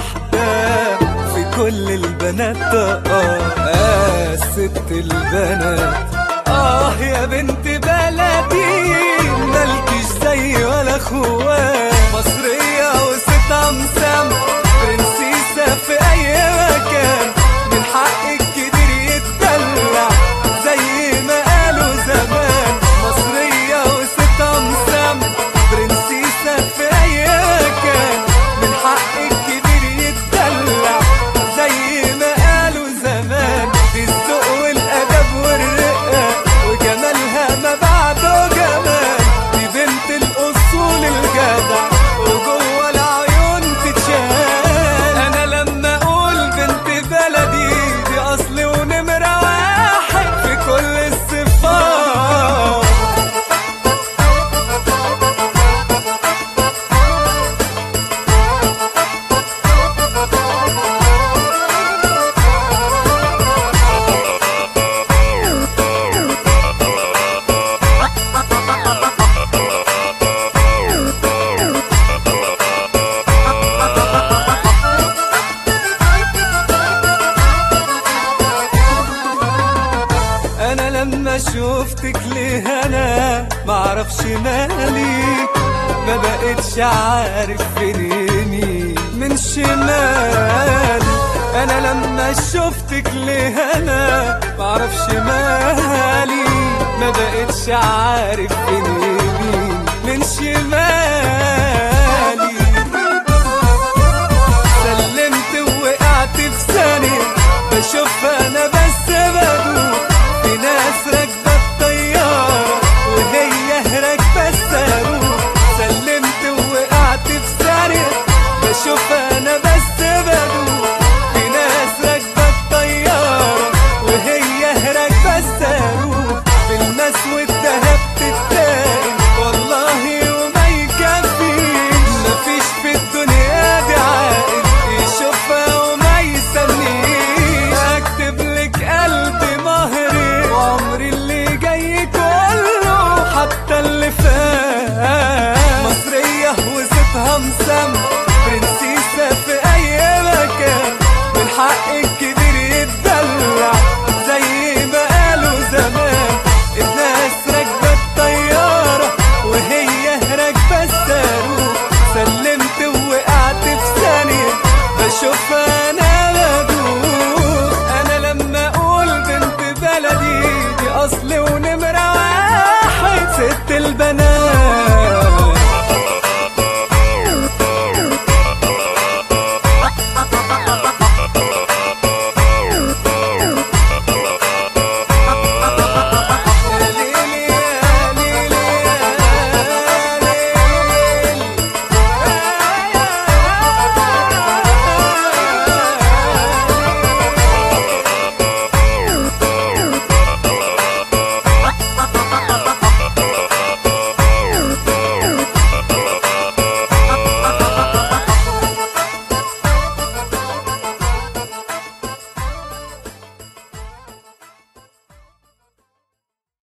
واحدة في كل البنات اه آه ست البنات اه يا بنت بلدي مالكش زي ولا اخوات مصرية وست عمسام برنسيسة في اي مكان من حقك كبير يتدلع زي ما قالوا زمان مصرية وست عمسام برنسيسة في اي مكان من حقك كبير يتدلع زي ما قالوا زمان دي الذوق والادب والرقة وجمالها ما بعده جمال دي بنت الاصول الجدع وجوه العيون تتشال انا لما اقول بنت بلدي دي اصلي ونمرة واحد في كل الصفات انا لما شفتك ليه انا معرفش مالي ما بقتش عارف فين يمين من شمال انا لما شفتك ليه انا معرفش مالي ما بقتش عارف فين يمين من شمالي سلمت ووقعت في ثانية بشوف أنا بس بدوق في ناس راكبة الطيارة وهي راكبة الصاروخ سلمت ووقعت في ثانية بشوف أنا بس بدوق في ناس راكبة الطيارة وهي راكبة الصاروخ في الماس والدهب تتاقل والله وما يكفيش مفيش في الدنيا دي عاقل يشوفها وما يسميش اكتب لك قلبي مهري وعمري اللي جاي كله حتى اللي فات مصرية وصوتها مسمع